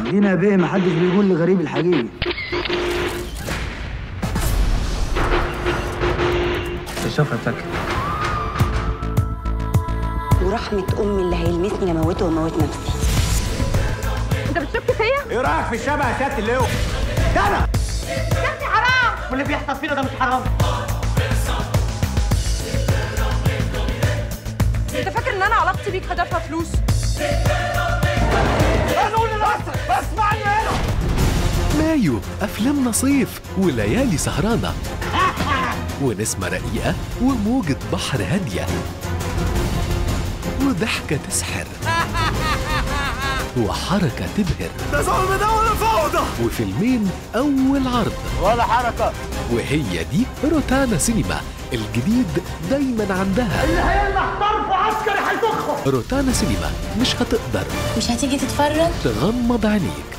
دينا بيه محدش بيقول لغريب الحقيقة شوفها تاكل ورحمة أمي اللي هيلمسني لموته وموت نفسي انت بتشك فيا؟ ايه رايك في الشبه يا سياده اللواء؟ ده انا يا ابني حرام واللي بيحصل فينا ده مش حرام انت فاكر ان انا علاقتي بيك هدفها فلوس؟ انا قول لنفسك اسمعني هنا مايو أفلام نصيف وليالي سهرانة ونسمة رقيقة وموجة بحر هادية وضحكة تسحر وحركة تبهر ده ظلم ده ولا فوضى وفيلمين أول عرض ولا حركه وهي دي روتانا سينما الجديد دايما عندها اللي هيلمح طرف عسكري هيطخه روتانا سينما مش هتقدر مش هتيجي تتفرج؟ تغمض عينيك